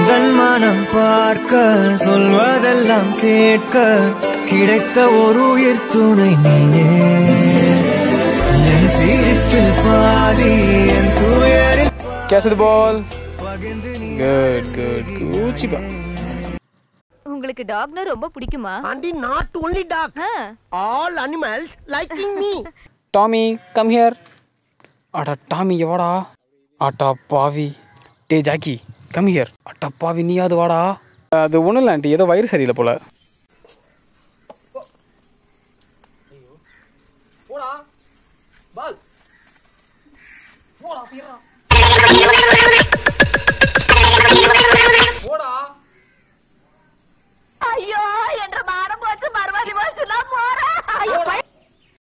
உந்தன் மனம் பார்க்க சொல்வதெல்லாம் கேட்க கிடைத்த ஒரு உயிர் துணை நீயே என் சிரிப்பில் பாதி என் துயரில் Catch the ball. Good, good. Gucci உங்களுக்கு டாக்னா ரொம்ப பிடிக்குமா aunty not only dog ah, all animals liking me Tommy come here அடா டாமி எவாடா அட்டா பாவி டே ஜாக்கி கம் ஹியர் அட்டா பாவி நீ அது வாடா அது ஒன்றும் இல்லை ஆண்டி ஏதோ வயிறு சரியில்லை போல ஐயோ என்ற மானம் போச்சு மறுபடி போச்சுலாம் போறேன் ஐயோ